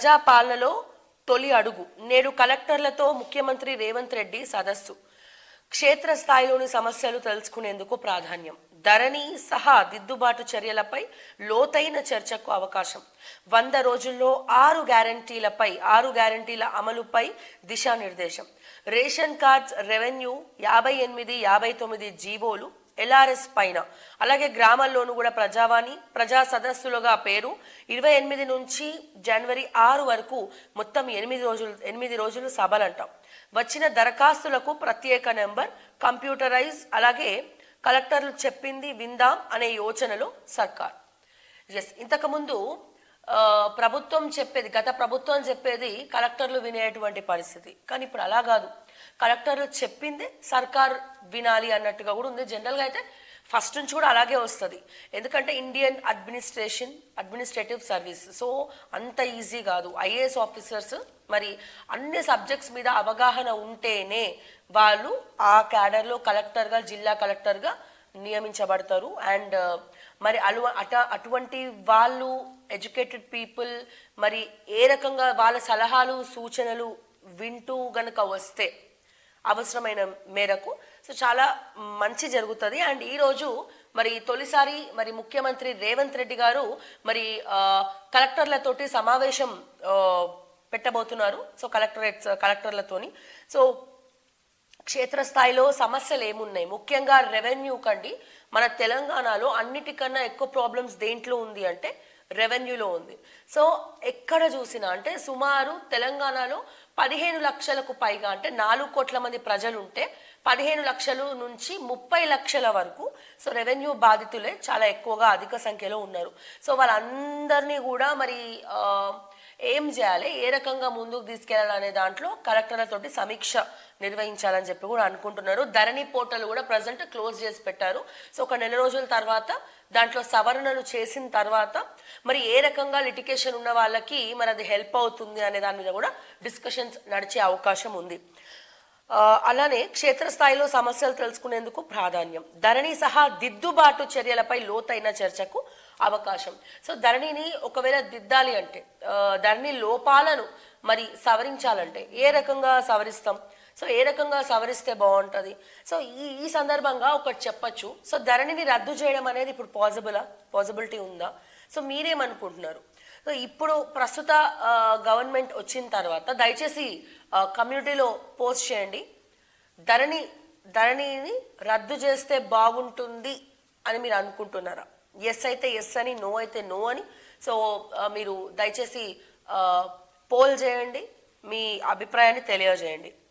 ప్రజాపాలనలో తొలి అడుగు నేడు కలెక్టర్లతో ముఖ్యమంత్రి రేవంత్ రెడ్డి సదస్సు క్షేత్రస్థాయిలోని సమస్యలు తెలుసుకునేందుకు ప్రాధాన్యం ధరణి సహా దిద్దుబాటు చర్యలపై లోతైన చర్చకు అవకాశం వంద రోజుల్లో ఆరు గ్యారంటీలపై ఆరు గ్యారంటీల అమలుపై దిశానిర్దేశం రేషన్ కార్డ్స్ రెవెన్యూ యాభై ఎనిమిది యాభై తొమ్మిది జీవోలు ఎల్ఆర్ఎస్ పైన అలాగే గ్రామాల్లోనూ కూడా ప్రజావాణి ప్రజా సదస్సులుగా పేరు ఇరవై ఎనిమిది నుంచి జనవరి ఆరు వరకు మొత్తం ఎనిమిది రోజులు ఎనిమిది రోజులు సభలు అంటాం వచ్చిన దరఖాస్తులకు ప్రత్యేక నెంబర్ కంప్యూటరైజ్ అలాగే కలెక్టర్లు చెప్పింది విందాం అనే యోచనలో సర్కార్ ఎస్ ఇంతకుముందు ఆ, ప్రభుత్వం చెప్పేది గత ప్రభుత్వం చెప్పేది కలెక్టర్లు వినేటువంటి పరిస్థితి కానీ ఇప్పుడు అలా కాదు కలెక్టర్లు చెప్పిందే సర్కార్ వినాలి అన్నట్టుగా కూడా ఉంది జనరల్గా అయితే ఫస్ట్ నుంచి కూడా అలాగే వస్తుంది ఎందుకంటే Indian administration administrative service so అంత ఈజీ కాదు ఐఏఎస్ ఆఫీసర్స్ మరి అన్ని సబ్జెక్ట్స్ మీద అవగాహన ఉంటేనే వాళ్ళు ఆ క్యాడర్లో కలెక్టర్గా జిల్లా కలెక్టర్గా నియమించబడతారు అండ్ మరి అలు అట అటువంటి వాళ్ళు ఎడ్యుకేటెడ్ పీపుల్ మరి ఏ రకంగా వాళ్ళ సలహాలు సూచనలు వింటూ గనక వస్తే అవసరమైన మేరకు సో చాలా మంచి జరుగుతుంది అండ్ ఈరోజు మరి తొలిసారి మరి ముఖ్యమంత్రి రేవంత్ రెడ్డి గారు మరి ఆ, కలెక్టర్లతోటి సమావేశం ఆ, పెట్టబోతున్నారు సో కలెక్టరేట్స్ కలెక్టర్లతోని సో క్షేత్రస్థాయిలో సమస్యలు ఏమున్నాయి ముఖ్యంగా రెవెన్యూ కండి మన తెలంగాణలో అన్నిటికన్నా ఎక్కువ ప్రాబ్లమ్స్ దేంట్లో ఉంది అంటే రెవెన్యూలో ఉంది సో ఎక్కడ చూసినా అంటే సుమారు తెలంగాణలో పదిహేను లక్షలకు పైగా అంటే నాలుగు కోట్ల మంది ప్రజలు ఉంటే పదిహేను లక్షల నుంచి ముప్పై లక్షల వరకు సో రెవెన్యూ బాధితులే చాలా ఎక్కువగా అధిక సంఖ్యలో ఉన్నారు సో వాళ్ళందరినీ కూడా మరి ఆ, ఏం చేయాలి ఏ రకంగా ముందుకు తీసుకెళ్లాలనే దాంట్లో కలెక్టర్లతోటి సమీక్ష నిర్వహించాలని చెప్పి కూడా అనుకుంటున్నారు ధరణి పోర్టల్ కూడా ప్రజెంట్ క్లోజ్ చేసి పెట్టారు సో ఒక నెల రోజుల తర్వాత దాంట్లో సవరణలు చేసిన తర్వాత మరి ఏ రకంగా లిటికేషన్ ఉన్న వాళ్ళకి మరి అది హెల్ప్ అవుతుంది అనే దాని మీద కూడా డిస్కషన్స్ నడిచే అవకాశం ఉంది ఆ, అలానే క్షేత్రస్థాయిలో సమస్యలు తెలుసుకునేందుకు ప్రాధాన్యం ధరణి సహా దిద్దుబాటు చర్యలపై లోతైన చర్చకు అవకాశం సో ధరణిని ఒకవేళ దిద్దాలి అంటే ఆ, ధరణి లోపాలను మరి సవరించాలంటే ఏ రకంగా సవరిస్తాం సో ఏ రకంగా సవరిస్తే బాగుంటుంది సో ఈ ఈ సందర్భంగా ఒకటి చెప్పొచ్చు సో ధరణిని రద్దు చేయడం అనేది ఇప్పుడు పాసిబులా పాసిబిలిటీ ఉందా సో మీరేమనుకుంటున్నారు సో ఇప్పుడు ప్రస్తుత గవర్నమెంట్ వచ్చిన తర్వాత దయచేసి ఆ, కమ్యూనిటీలో పోస్ట్ చేయండి ధరణి ధరణిని రద్దు చేస్తే బాగుంటుంది అని మీరు అనుకుంటున్నారా ఎస్ అయితే ఎస్ అని నో అయితే నో అని సో ఆ, మీరు దయచేసి పోల్ చేయండి మీ అభిప్రాయాన్ని తెలియజేయండి